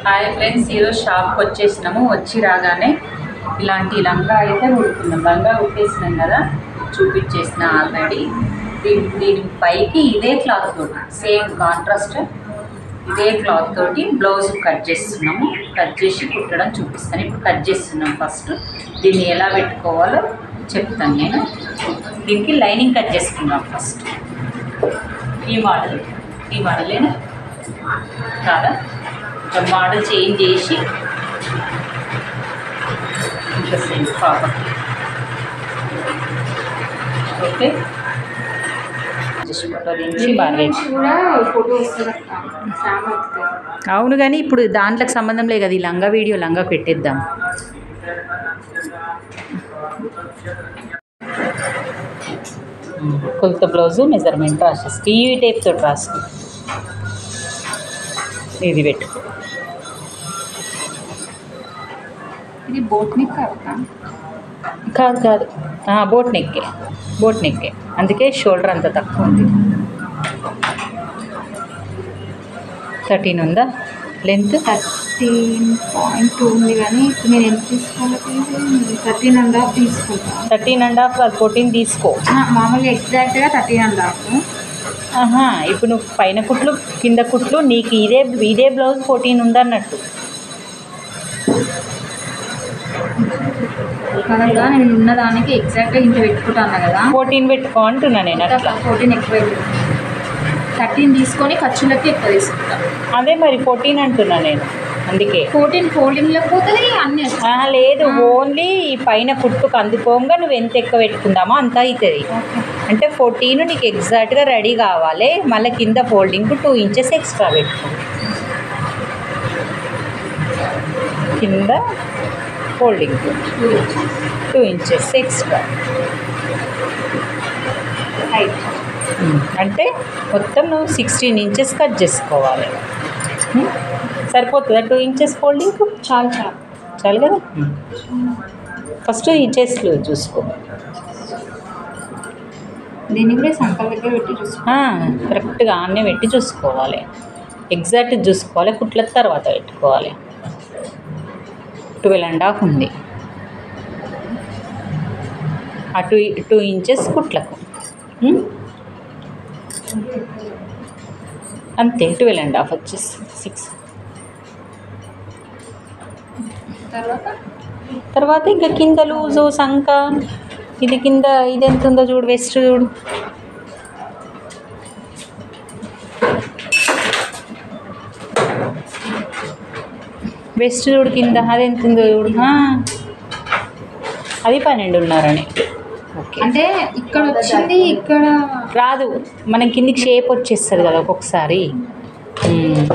Hi friends ఈరోజు షాప్కి వచ్చేసినాము వచ్చి రాగానే ఇలాంటి లంగా అయితే కుడుతున్నాం లంగా కుట్టేసినాం కదా చూపించేసిన ఆల్రెడీ దీని దీని పైకి ఇదే క్లాత్ తోటి సేమ్ కాంట్రాస్ట్ ఇదే క్లాత్ తోటి బ్లౌజ్ కట్ చేస్తున్నాము కట్ చేసి కుట్టడం చూపిస్తాను ఇప్పుడు కట్ చేస్తున్నాం ఫస్ట్ దీన్ని ఎలా పెట్టుకోవాలో చెప్తాను నేను దీనికి లైనింగ్ కట్ చేసుకుందాం ఫస్ట్ ఈ మోడల్ ఈ మోడలేనా కాదా కొంచెం మోడల్ చేంజ్ చేసి ఇంకా సేమ్ పాపకి ఓకే జస్ట్ ఫోటో దించి బాగా కూడా ఫోటో వస్తుంది అక్క చాలా వస్తుంది అవును కానీ ఇప్పుడు దాంట్లోకి సంబంధం లేదు కదా ఈ లంగా వీడియో లంగా పెట్టేద్దాం కొలత బ్లౌజు మెజర్మెంట్ రాసేసి ఈ టైప్ తోటి రాసుకో ఇది పెట్టు ఇది బోట్ నెక్ అక్క కాదు కాదు ఆ, బోట్ నెక్కే బోట్ నెక్కే అందుకే షోల్డర్ అంత తక్కువ ఉంది థర్టీన్ ఉందా లెంత్ థర్టీన్ పాయింట్ టూ ఉంది కానీ ఇప్పుడు నేను ఎంత తీసుకోవాలి థర్టీన్ అండ్ హాఫ్ తీసుకుంటా థర్టీన్ అండ్ హాఫ్ కాదు ఫోర్టీన్ తీసుకో ఆ, మామూలుగా ఎగ్జాక్ట్గా థర్టీన్ అండ్ హాఫ్ ఆహా ఇప్పుడు నువ్వు పైన కుట్లు కింద కుట్లు నీకు ఇదే ఇదే బ్లౌజ్ ఫోర్టీన్ ఉందన్నట్టు కనుక నేను ఉన్న దానికి ఎగ్జాక్ట్గా ఇంత పెట్టుకుంటాను కదా ఫోర్టీన్ పెట్టుకో అంటున్నా నేను అట్లా ఫోర్టీన్ ఎక్కువ థర్టీన్ తీసుకొని ఖర్చులకి ఎక్కువ తీసుకుంటా అదే మరి ఫోర్టీన్ అంటున్నా నేను అందుకే ఫోర్టీన్ ఫోల్డింగ్లకు పోతుంది అన్నీ ఆహా, లేదు ఓన్లీ ఈ పైన కుట్టుకు అందుకోగా నువ్వు ఎంత ఎక్కువ పెట్టుకుందామో అంత అవుతుంది అంటే ఫోర్టీన్ నీకు ఎగ్జాక్ట్గా రెడీ కావాలి మళ్ళీ కింద ఫోల్డింగ్ టూ ఇంచెస్ ఎక్స్ట్రా పెట్టుకో కింద folding two inches extra height అంటే మొత్తం నువ్వు సిక్స్టీన్ ఇంచెస్ కట్ చేసుకోవాలి ఉమ్, సరిపోతుందా టూ ఇంచెస్ ఫోల్డింగ్ చాలు చాలు చాలు కదా ఫస్ట్ ఈ చెస్ట్లు చూసుకో దీన్ని కూడా సంకల్ దగ్గర పెట్టి చూసుకో ఆ, కరెక్ట్గా ఆన్నే పెట్టి చూసుకోవాలి ఎగ్జాక్ట్ చూసుకోవాలి కుట్ల తర్వాత పెట్టుకోవాలి ట్వెల్వ్ అండ్ హాఫ్ ఉంది ఆ టూ టూ ఇంచెస్ కుట్లకు ఉమ్? అంతే ట్వెల్వ్ అండ్ హాఫ్ వచ్చేసి సిక్స్ తర్వాత తర్వాత ఇంకా కింద లూజు సంక ఇది కింద ఇది ఎంత ఉందో చూడు వెస్ట్ చూడు వెస్ట్ చూడు కింద అది ఎంత ఉందో చూడు ఆ. అది పన్నెండున్నరని ఓకే అంటే ఇక్కడ వచ్చింది ఇక్కడ రాదు మనం కిందికి షేప్ వచ్చేస్తుంది కదా ఒక్కొక్కసారి మ్మ్.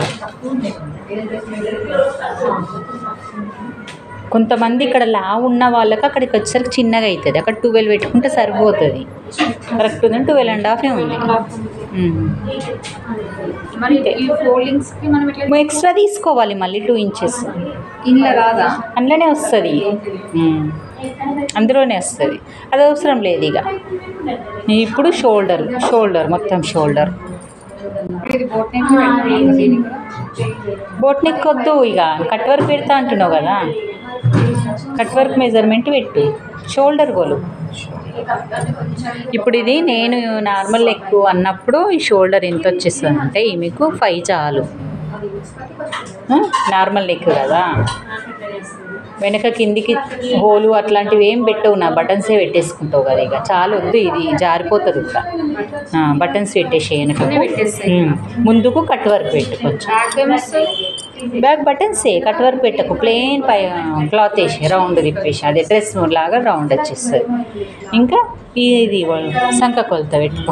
కొంతమంది ఇక్కడ లావు ఉన్న వాళ్ళకి అక్కడికి వచ్చేసరికి చిన్నగా అవుతుంది అక్కడ ట్వెల్వ్ పెట్టుకుంటే సరిపోతుంది కరెక్ట్ ఉందండి ట్వెల్వ్ అండ్ హాఫే ఉంది మ్మ్. మరి ఈ ఫోల్డింగ్స్ కి మనం ఇట్లా ఎక్స్ట్రా తీసుకోవాలి మళ్ళీ టూ ఇంచెస్ ఇంట్లో రాదా అందులోనే వస్తుంది మ్మ్. అందులోనే వస్తుంది అది అవసరం లేదు ఇక ఇప్పుడు షోల్డర్ షోల్డర్ మొత్తం షోల్డర్ ఇది బోట్ నెక్ పెడతాను దీనికి కూడా. బోట్ నెక్ వద్దు ఇక కట్ వర్క్ పెడతా అంటున్నావు కదా కట్ వర్క్ మెజర్మెంట్ పెట్టు షోల్డర్ గోలు ఇప్పుడు ఇది నేను నార్మల్ నెక్ అన్నప్పుడు ఈ షోల్డర్ ఎంత వచ్చేస్తుంది అంటే మీకు ఫైవ్ చాలు ఆ, నార్మల్ నెక్ కదా వెనక కిందికి హోలు అట్లాంటివి ఏం పెట్టవు నా బటన్సే పెట్టేసుకుంటావు కదా ఇక చాలా వద్దు ఇది జారిపోతుంది ఇంకా ఆ, బటన్స్ పెట్టేసి వెనక పెట్టేసేయ్. ముందుకు కట్ వర్క్ పెట్టు కొంచెం బ్యాక్ ఏం వస్తుంది బ్యాక్ బటన్స్ ఏ కట్ వర్క్ పెట్టకు ప్లెయిన్ పై క్లాత్ వేసి రౌండ్ తిప్పేసి అదే డ్రెస్ లాగా రౌండ్ వచ్చేస్తుంది ఇంకా ఇది సంక కొలత పెట్టుకో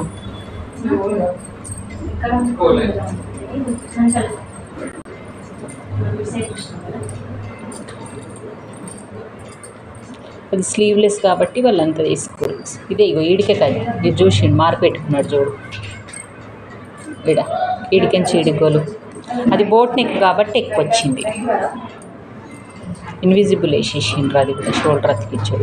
అది స్లీవ్లెస్ కాబట్టి వాళ్ళంతా తీసుకోరు ఇదే ఇగో ఈడికే కాదు ఇది చూసి మార్క్ పెట్టుకున్నాడు చూడు ఈడ ఈడికెంచి ఈడిగోలు అది బోట్ నెక్ కాబట్టి ఎక్కువ వచ్చింది ఇన్విజిబుల్ వేసేసిండ్రు అది కూడా షోల్డర్ అతికిచ్చాడు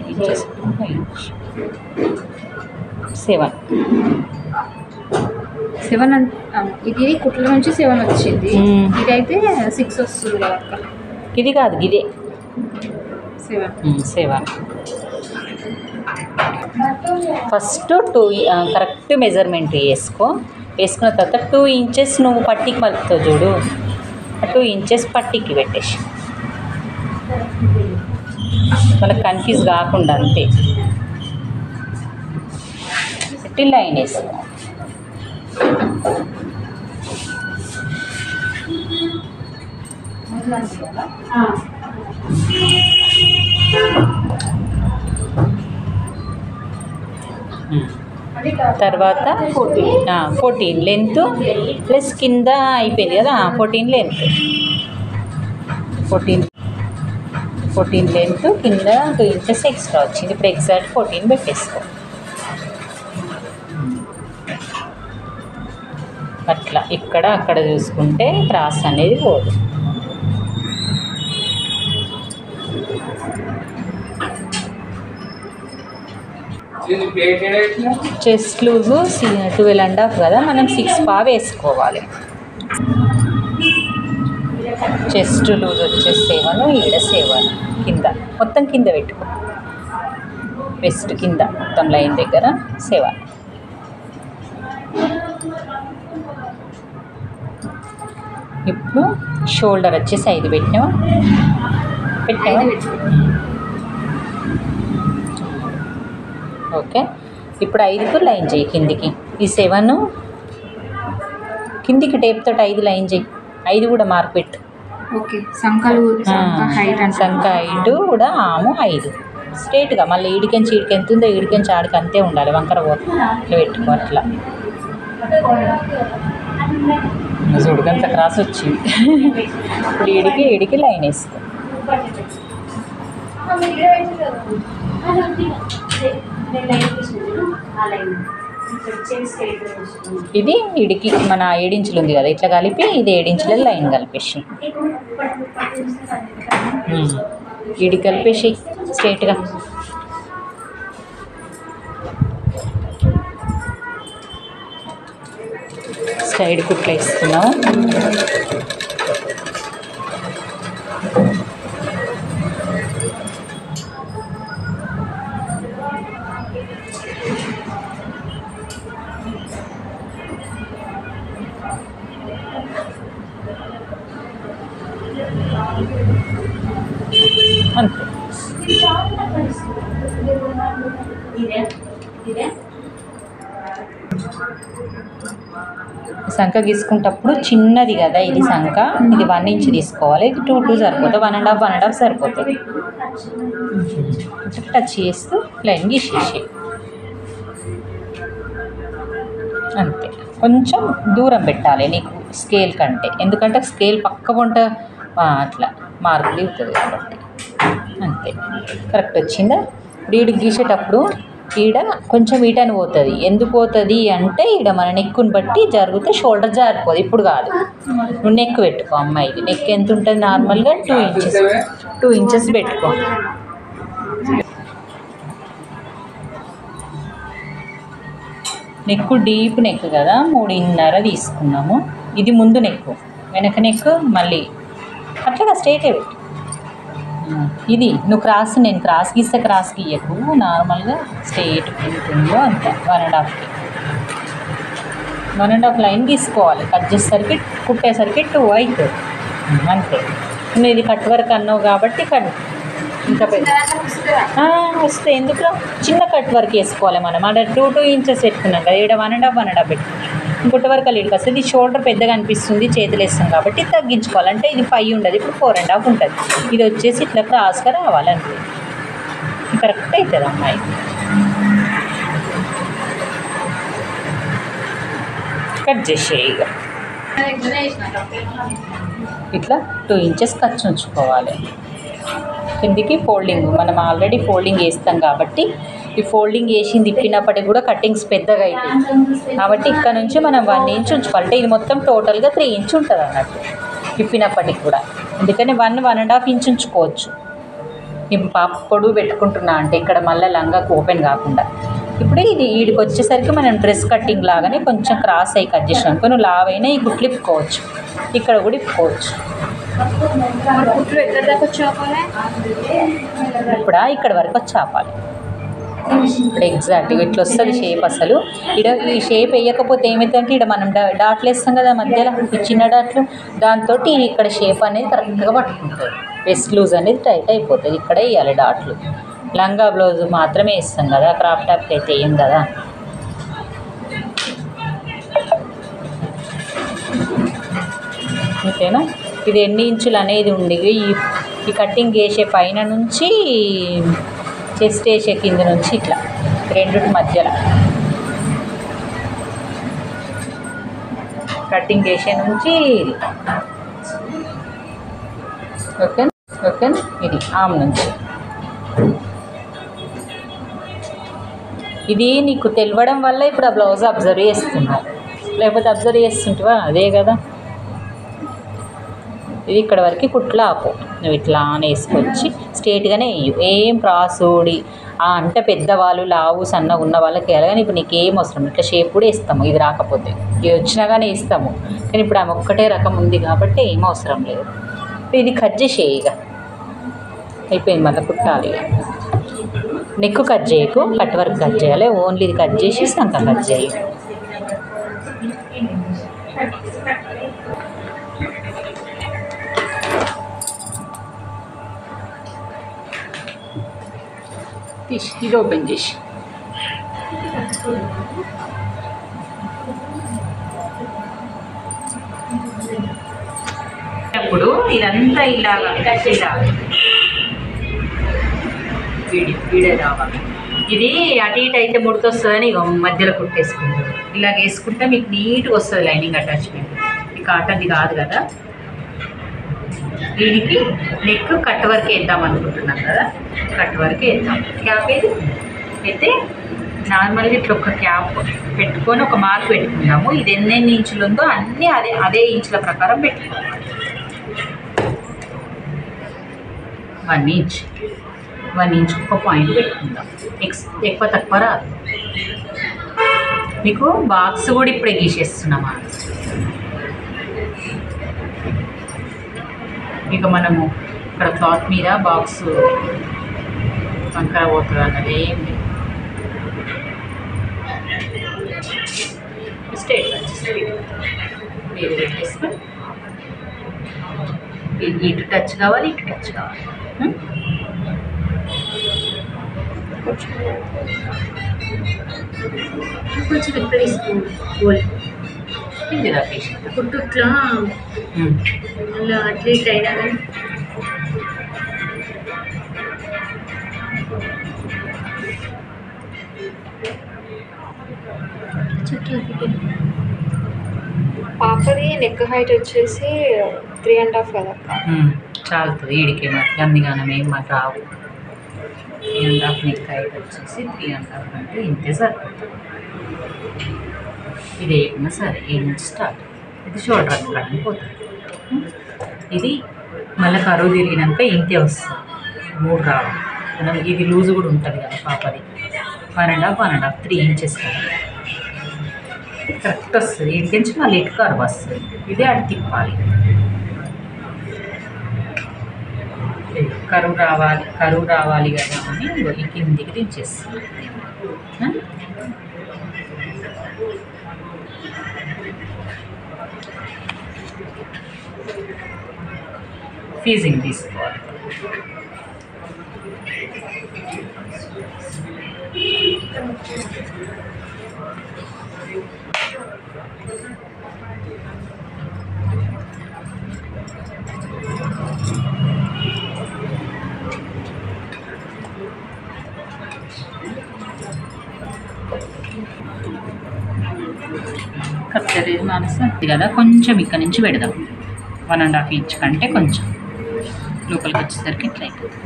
సెవెన్ సెవెన్ ఇది కుట్ల నుంచి సెవెన్ వచ్చింది మ్మ్. ఇదైతే సిక్స్ వస్తుంది కదా అక్క ఇది కాదు ఇదే seven seven first two correct measurement వేసుకో వేసుకున్న తర్వాత టూ ఇంచెస్ నువ్వు పట్టికి మలుపుతావు చూడు టూ ఇంచెస్ పట్టికి పెట్టేసి మనకు కన్ఫ్యూజ్ కాకుండా అంతే పెట్టి లైన్ వేసుకో తర్వాత ఫోర్టీన్ ఫోర్టీన్ లెంత్ ప్లస్ కింద అయిపోయింది కదా fourteen length fourteen fourteen length కింద టూ ఇంచెస్ ఎక్స్ట్రా వచ్చింది ఇప్పుడు ఎగ్జాక్ట్ ఫోర్టీన్ పెట్టేసుకో అట్లా ఇక్కడ అక్కడ చూసుకుంటే క్రాస్ అనేది పోదు chest loose twelve and half కదా మనం సిక్స్ పా వేసుకోవాలి చెస్ట్ లూజ్ వచ్చేసి సెవెన్ ఈడ సెవెన్ కింద మొత్తం కింద పెట్టుకో వెస్ట్ కింద మొత్తం లైన్ దగ్గర సెవెన్ ఇప్పుడు షోల్డర్ వచ్చేసి ఐదు పెట్టినావా పెట్టావా ఓకే ఇప్పుడు ఐదుకు లైన్ చేయి కిందికి ఈ సెవెన్ కిందికి టేప్ తోటి ఐదు లైన్ చేయి ఐదు కూడా మార్క్ పెట్టు ఓకే సంకలు సంక హైట్ అంటే సంక హైట్ కూడా ఆము ఐదు స్ట్రేట్గా మళ్ళీ ఈడికెంచి ఈడికి ఎంత ఉందో ఈడికెంచి ఆడికి అంతే ఉండాలి వంకర పో ఇట్లా పెట్టుకో అట్లా చూడు అంత క్రాస్ వచ్చింది ఇప్పుడు ఈడికి ఈడికి లైన్ వేసుకో ఇది ఇడికి మన ఏడించులు ఉంది కదా ఇట్లా కలిపి ఇది ఏడించుల లైన్ కలిపేసి ఉమ్. ఇడి కలిపేసి స్ట్రైట్గా సైడ్ కుట్లు వేస్తున్నావు అంతే సంఖ గీసుకుంటప్పుడు చిన్నది కదా ఇది సంఖ ఇది వన్ ఇంచ్ తీసుకోవాలి ఇది టూ టూ సరిపోతుంది one and half one and half సరిపోతుంది టచ్ చేస్తూ లైన్ గీసేసి అంతే కొంచెం దూరం పెట్టాలి నీకు స్కేల్ కంటే ఎందుకంటే స్కేల్ పక్క వంట అట్లా మార్కులు ఇస్తుంది కాబట్టి అంతే కరెక్ట్ వచ్చిందా ఈడ గీసేటప్పుడు ఈడ కొంచెం ఈటని పోతుంది ఎందుకు పోతుంది అంటే ఈడ మన నెక్కుని బట్టి జరిగితే షోల్డర్ జారిపోదు ఇప్పుడు కాదు నువ్వు నెక్ పెట్టుకో అమ్మాయిది నెక్ ఎంత ఉంటుంది నార్మల్గా టూ ఇంచెస్ టూ ఇంచెస్ పెట్టుకో నెక్ డీప్ నెక్ కదా మూడున్నర తీసుకున్నాము ఇది ముందు నెక్ వెనక నెక్ మళ్ళీ అట్లాగా స్ట్రేటే పెట్టు ఉమ్, ఇది నువ్వు క్రాస్ నేను క్రాస్ గీస్తే క్రాస్ గీయకు నార్మల్గా స్ట్రేట్ ఉంటుందో అంతే వన్ అండ్ హాఫ్కి వన్ అండ్ హాఫ్ లైన్ గీసుకోవాలి కట్ చేసేసరికి కుట్టేసరికి టూ అవుతుంది ఉమ్, అంతే నువ్వు ఇది కట్ వర్క్ అన్నావు కాబట్టి కట్ ఇంకా పెద్ద ఆ, వస్తే ఎందుకు చిన్న కట్ వర్క్ వేసుకోవాలి మనం అక్కడ టూ టూ ఇంచెస్ పెట్టుకున్నాం కదా ఇక్కడ one and half one and half పెట్టుకున్నాం ఇంకొకటి వరకు ఇక్కడికి వస్తుంది ఇది షోల్డర్ పెద్దగా అనిపిస్తుంది చేతులు వేస్తాం కాబట్టి తగ్గించుకోవాలి అంటే ఇది ఫైవ్ ఉండదు ఇప్పుడు ఫోర్ అండ్ హాఫ్ ఉంటుంది ఇది వచ్చేసి ఇట్లా క్రాస్గా రావాలంటే కరెక్ట్ అవుతుంది అమ్మాయి కట్ చేసేయి ఇక ఇట్లా టూ ఇంచెస్ ఖర్చు ఉంచుకోవాలి కిందికి ఫోల్డింగ్ మనం ఆల్రెడీ ఫోల్డింగ్ వేస్తాం కాబట్టి ఈ ఫోల్డింగ్ వేసి తిప్పినప్పటికి కూడా కటింగ్స్ పెద్దగా అవుతాయి కాబట్టి ఇక్కడ నుంచి మనం వన్ ఇంచ్ ఉంచుకోవాలి అంటే ఇది మొత్తం టోటల్గా త్రీ ఇంచ్ ఉంటుంది అన్నట్టు తిప్పినప్పటికి కూడా అందుకని one one and half inch ఉంచుకోవచ్చు ఈ పాప పొడుగు పెట్టుకుంటున్నా అంటే ఇక్కడ మళ్ళీ లంగాకు ఓపెన్ కాకుండా ఇప్పుడు ఇది వీడికి వచ్చేసరికి మనం డ్రెస్ కటింగ్ లాగానే కొంచెం క్రాస్ అయ్యి కట్ చేసినాం అనుకో నువ్వు లావ్ అయినా ఈ కుట్లు ఇప్పుకోవచ్చు ఇక్కడ కూడా ఇప్పుకోవచ్చు మరి కుట్లు ఎక్కడ దాకా వచ్చి ఆపాలి ఇప్పుడు ఇక్కడ వరకు వచ్చి ఆపాలి ఇప్పుడు ఎగ్జాక్ట్గా ఇట్లా వస్తుంది షేప్ అసలు ఇక్కడ ఈ షేప్ వేయకపోతే ఏమైందంటే ఇక్కడ మనం డా డాట్లు వేస్తాం కదా మధ్యలో ఈ చిన్న డాట్లు దాంతో ఇక్కడ షేప్ అనేది కరెక్ట్గా పట్టుకుంటుంది వెస్ట్ లూజ్ అనేది టైట్ అయిపోతుంది ఇక్కడ వేయాలి డాట్లు లంగా బ్లౌజ్ మాత్రమే వేస్తాం కదా క్రాప్ టాప్కి అయితే వేయం కదా ఓకేనా ఇది ఎన్ని ఇంచులు అనేది ఉంది ఈ ఈ కటింగ్ వేసే పైన నుంచి చెస్ట్ వేసే కింద నుంచి ఇట్లా రెండుటి మధ్యలో కటింగ్ వేసే నుంచి ఇది ఓకే ఓకే ఇది ఆమ్ నుంచి ఇది నీకు తెలియడం వల్ల ఇప్పుడు ఆ బ్లౌజ్ అబ్జర్వ్ చేస్తున్నావు లేకపోతే అబ్జర్వ్ చేస్తుంటావా అదే కదా ఇది ఇక్కడ వరకు కుట్ల ఆపు నువ్వు ఇట్లా అని వేసుకొచ్చి స్ట్రేట్గానే వేయు ఏం ప్రాసోడి ఆ అంటే పెద్దవాళ్ళు లావు సన్నగా ఉన్న వాళ్ళకి వేయాలి కానీ ఇప్పుడు నీకు ఏం అవసరం ఇట్లా షేప్ కూడా వేస్తాము ఇది రాకపోతే ఇది వచ్చినా కానీ వేస్తాము కానీ ఇప్పుడు ఆమె ఒక్కటే రకం ఉంది కాబట్టి ఏం అవసరం లేదు ఇది కట్ చేసేయి ఇక అయిపోయింది మళ్ళీ కుట్టాలి ఇక నెక్ కట్ చేయకు కట్ వర్క్ కట్ చేయాలి ఓన్లీ ఇది కట్ చేసి సంక కట్ చేయి తీసి ఇది ఓపెన్ చేసి అప్పుడు ఇదంతా ఇలాగా ఇలా వీడి వీడే రావాలి ఇది అటు ఇటు అయితే ముడితొస్తుందని ఇక మధ్యలో కుట్టేసుకుంటారు ఇలాగ వేసుకుంటే మీకు నీట్గా వస్తుంది లైనింగ్ అటాచ్మెంట్ ఈ కాటన్ది కాదు కదా దీనికి నెక్ కట్ వరకు వేద్దాం అనుకుంటున్నాం కదా కట్ వరకు వేద్దాం క్యాప్ ఏది అయితే నార్మల్గా ఇట్లా ఒక క్యాప్ పెట్టుకొని ఒక మార్క్ పెట్టుకుందాము ఇది ఎన్నెన్ని ఇంచులు ఉందో అన్నీ అదే అదే ఇంచుల ప్రకారం పెట్టుకోవాలి వన్ ఇంచ్ వన్ ఇంచ్ ఒక పాయింట్ పెట్టుకుందాం ఎక్స్ ఎక్కువ తక్కువ రాదు మీకు బాక్స్ కూడా ఇప్పుడే గీసేస్తున్నామా ఇక మనము ఇక్కడ క్లాత్ మీద బాక్స్ వంకర పోతుంది అన్నది ఏం లేదు స్ట్రేట్ స్ట్రేట్ మీరు పెట్టేసుకొని ఇ- ఇటు టచ్ కావాలి ఇటు టచ్ కావాలి ఉం? కొంచెం ఇక్కడ తీసుకో గోల్ ఇది రాకేష్ కుట్టు ఇట్లా అలా అట్లా ఇట్లా అయినా కానీ పాపది నెక్ హైట్ వచ్చేసి త్రీ అండ్ హాఫ్ కదా చాలుతుంది వీడికి మరి గందిగానం ఏం మాకు రావు three and half neck height వచ్చేసి త్రీ అండ్ హాఫ్ అంటే ఇంతే సరిపోతుంది ఇది ఏమన్నా సరే ఏ నుంచి స్టార్ట్ ఇది షోల్డర్ అక్కడ పోతుంది ఉం? ఇది మళ్ళీ కరువు తిరిగినాక ఇంతే వస్తుంది మూడు రావాలి మనం ఇది లూజ్ కూడా ఉంటుంది కదా పాపది one and half one and half three inches కదా కరెక్ట్ వస్తుంది ఇంటించి మళ్ళీ ఇటు కరువు వస్తుంది ఇదే అటు తిప్పాలి కరువు రావాలి కరువు రావాలి కదా అని ఇగో ఈ కిందికి దించేస్తాను ఆ? ఫీజింగ్ తీసుకోవాలి కత్తెర మానస ఇది కదా కొంచెం ఇక్కడ నుంచి పెడదాం వన్ అండ్ హాఫ్ ఇంచ్ కంటే కొంచెం లోపలికి వచ్చేసరికి ఇట్లా అయిపోతుంది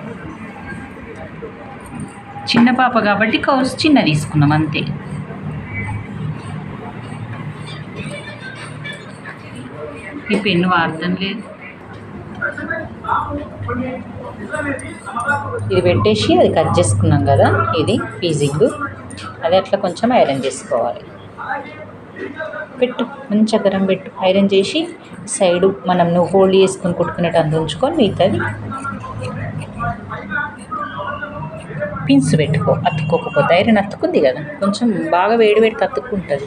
చిన్న పాప కాబట్టి కౌస్ చిన్న తీసుకున్నాం అంతే ఈ పెన్ను వాడటం లేదు ఇది పెట్టేసి అది కట్ చేసుకున్నాం కదా ఇది ఫీజింగ్ అది అట్లా కొంచెం ఐరన్ చేసుకోవాలి పెట్టు మంచిగా గరం పెట్టు ఐరన్ చేసి సైడు మనం నువ్వు హోల్డ్ చేసుకొని కుట్టుకునేట్టు అంత ఉంచుకొని మిగతాది పిన్స్ పెట్టుకో అతుక్కోకపోతే ఐరన్ అతుక్కుంది కదా కొంచెం బాగా వేడి పెడితే అతుక్కుంటుంది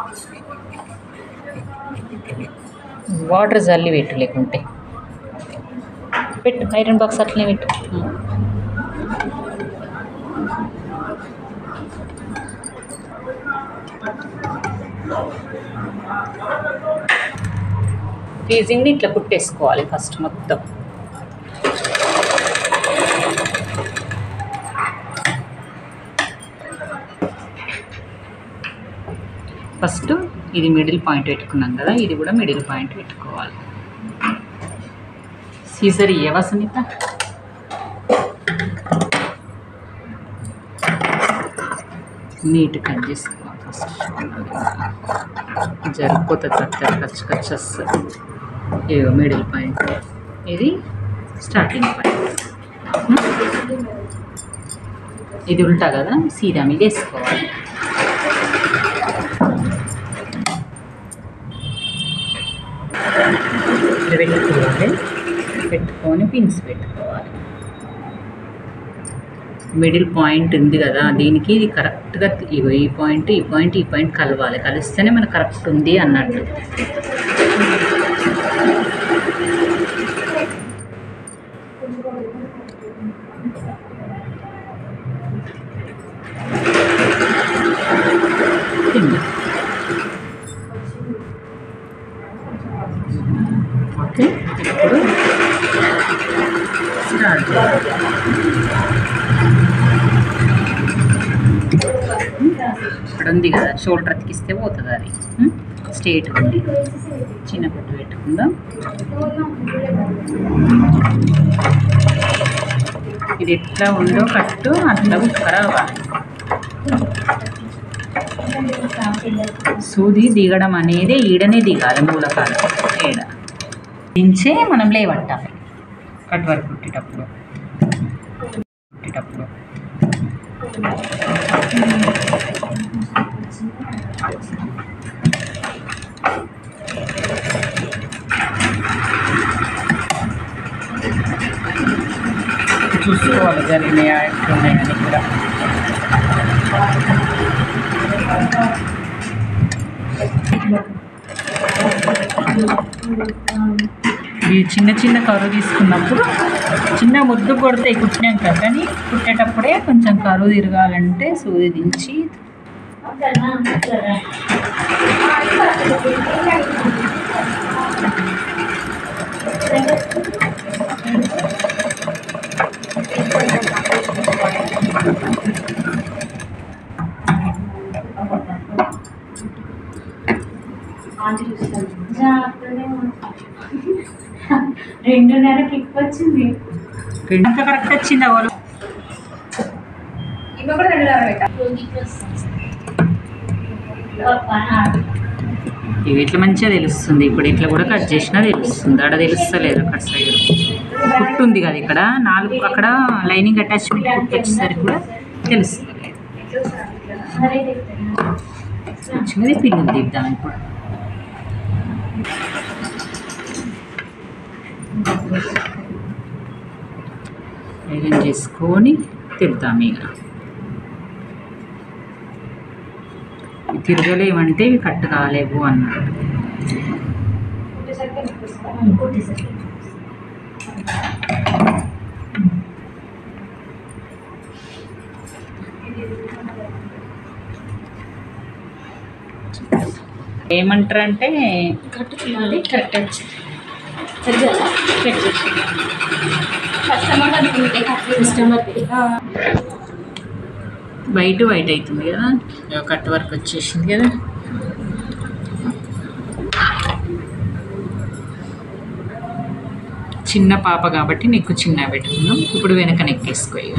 వాటర్ జల్లి పెట్టు లేకుంటే పెట్టు ఐరన్ బాక్స్ అట్లనే పెట్టు ఫీజింగ్ని ఇట్లా కుట్టేసుకోవాలి ఫస్ట్ మొత్తం ఫస్ట్ ఇది మిడిల్ పాయింట్ పెట్టుకున్నాం కదా ఇది కూడా మిడిల్ పాయింట్ పెట్టుకోవాలి సీజర్ ఇయ్యవా సునీత నీట్ కట్ చేసుకోవాలి ఫస్ట్ జరిగిపోతుంది కచ్చ కచ్చ కచ్చ వస్తుంది ఇదిగో మిడిల్ పాయింట్ ఇది స్టార్టింగ్ పాయింట్ ఇది ఉల్టా కదా సీదా మీద వేసుకోవాలి ఇట్లా పెట్టుకోవాలి పెట్టుకొని పిన్స్ పెట్టుకోవాలి మిడిల్ పాయింట్ ఉంది కదా దీనికి ఇది కరెక్ట్గా ఇగో ఈ పాయింట్ ఈ పాయింట్ ఈ పాయింట్ కలవాలి కలిస్తేనే మనకు కరెక్ట్ ఉంది అన్నట్టు కింద. ఓకే ఇప్పుడు స్టార్ట్ చేయాలి ఇక్కడ ఉంది కదా షోల్డర్ అతికిస్తే పోతుంది అది స్ట్రేట్ ఉంది చిన్న పట్టు పెట్టుకుందాం ఇది ఎట్లా ఉందో కట్టు అట్లా ఉక్కరావాలి సూది దిగడం అనేది ఈడనే దిగాలి మూలకాలు ఈడ దించే మనం లేవట్టాలి కట్ వర్క్ కుట్టేటప్పుడు కుట్టేటప్పుడు చూసుకోవాలి జరిగినాయా ఎట్లున్నాయని కూడా ఈ చిన్న చిన్న కరువు తీసుకున్నప్పుడు చిన్న ముద్దు కొడితే కుట్టినాక కానీ కుట్టేటప్పుడే కొంచెం కరువు తిరగాలంటే సూది దించి రెండున్నర క్లిక్ వచ్చింది ఎంత కరెక్ట్ వచ్చిందా వాళ్ళు ఇవి కూడా రెండున్నర పెట్టా ఇవి ఇట్లా మంచిగా తెలుస్తుంది ఇప్పుడు ఇట్లా కూడా కట్ చేసినా తెలుస్తుంది ఆడ తెలుస్తలేదు అక్కడ సైడ్ కుట్టు ఉంది కదా ఇక్కడ నాలుగు అక్కడ లైనింగ్ అటాచ్మెంట్ కుట్టు వచ్చేసరికి కూడా తెలుస్తుంది వచ్చినది పిల్లి తీద్దాం ఇప్పుడు ఐరన్ చేసుకొని తిద్దాం ఇక ఇవి తిరగలేవంటే ఇవి కట్టు కాలేవు అన్నట్టు ఏమంటారంటే కట్టుకున్నది కరెక్ట్ వచ్చింది సరిగ్గా కస్టమర్ అనుకుంటే కస్టమర్ వైట్ వైట్ అవుతుంది కదా ఇక కట్ వర్క్ వచ్చేసింది కదా చిన్న పాప కాబట్టి నీకు చిన్న పెట్టుకున్నాం ఇప్పుడు వెనక నెక్కేసుకో ఇక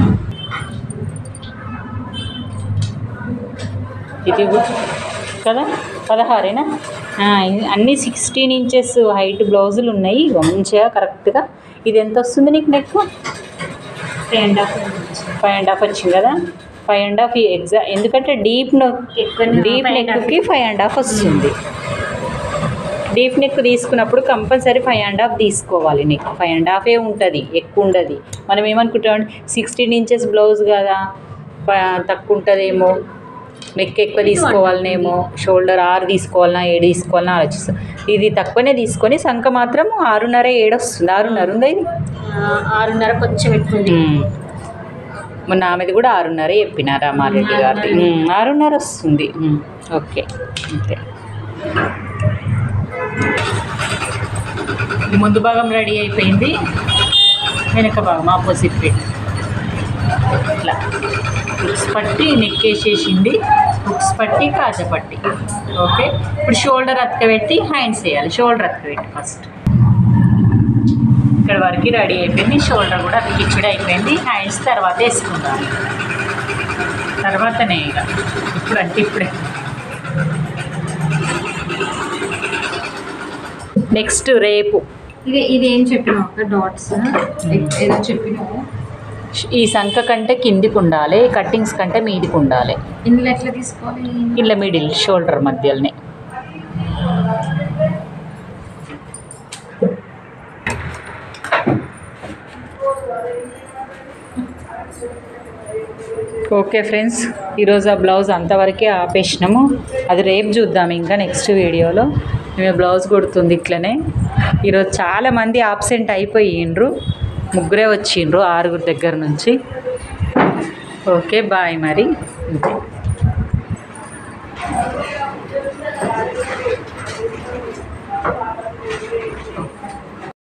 ఇది కూడా- కదా పదహారేనా ఆ, ఇది అన్నీ సిక్స్టీన్ ఇంచెస్ హైట్ బ్లౌజులు ఉన్నాయి ఇగో మంచిగా కరెక్ట్గా ఇది ఎంత వస్తుంది నీకు neck five and half five and half వచ్చింది కదా ఫైవ్ అండ్ హాఫ్ ఎగ్జా ఎందుకంటే డీప్ ఎక్కువనే డీప్ five and half. నెక్కి ఫైవ్ అండ్ హాఫ్ వస్తుంది డీప్ నెక్ తీసుకున్నప్పుడు కంపల్సరీ ఫైవ్ అండ్ హాఫ్ తీసుకోవాలి నెక్ ఫైవ్ అండ్ హాఫే ఉంటుంది ఎక్కువ ఉండదు మనం ఏమనుకుంటాం సిక్స్టీన్ ఇంచెస్ బ్లౌజ్ కదా ప- తక్కువ ఉంటుందేమో నెక్ ఎక్కువ తీసుకోవాలనేమో షోల్డర్ ఆరు తీసుకోవాలన్నా ఏడు తీసుకోవాలన్నా ఆలోచిస్తాం ఇది తక్కువనే తీసుకొని సంఖ మాత్రం ఆరున్నర ఏడు వస్తుంది ఆరున్నర ఉందా ఇది ఆ, ఆరున్నర కొంచెం ఎక్కువ ఉంది మ్మ్. మొన్న ఆమెది కూడా ఆరున్నర చెప్పిన రామారెడ్డి గారిది మ్మ్, ఆరున్నర వస్తుంది మ్మ్, ఓకే అంతే ఇది ముందు భాగం రెడీ అయిపోయింది వెనక భాగం ఆపోజిట్ పెట్టి ఇట్లా హుక్స్ పట్టి నెక్ వేసేసింది హుక్స్ పట్టి కాజ పట్టి ఓకే ఇప్పుడు షోల్డర్ అతకబెట్టి హ్యాండ్స్ వేయాలి షోల్డర్ అతకబెట్టి ఫస్ట్ ఇక్కడ వరకు రెడీ అయిపోయింది షోల్డర్ కూడా అతికిచ్చుడు అయిపోయింది హ్యాండ్స్ తర్వాత వేసుకుందాం తర్వాతనే ఇక ఇప్పుడు అంటే ఇప్పుడే నెక్స్ట్ రేపు ఇది ఇది ఏం చెప్పినావు ఒక డాట్స్ ఏదో చెప్పినావు ఈ సంఖ కంటే కిందికి ఉండాలి కట్టింగ్స్ కంటే మీదికి ఉండాలి ఇందులో ఎట్లా తీసుకోవాలి ఇలా మిడిల్ షోల్డర్ మధ్యలోనే ఓకే ఫ్రెండ్స్ ఈరోజు ఆ బ్లౌజ్ అంతవరకే ఆపేసినాము అది రేపు చూద్దాం ఇంకా నెక్స్ట్ వీడియోలో మేము బ్లౌజ్ కుడుతుంది ఇట్లనే ఈరోజు చాలామంది ఆబ్సెంట్ అయిపోయిండ్రు ముగ్గురే వచ్చిండ్రు ఆరుగురు దగ్గర నుంచి ఓకే బాయ్ మరి అంతే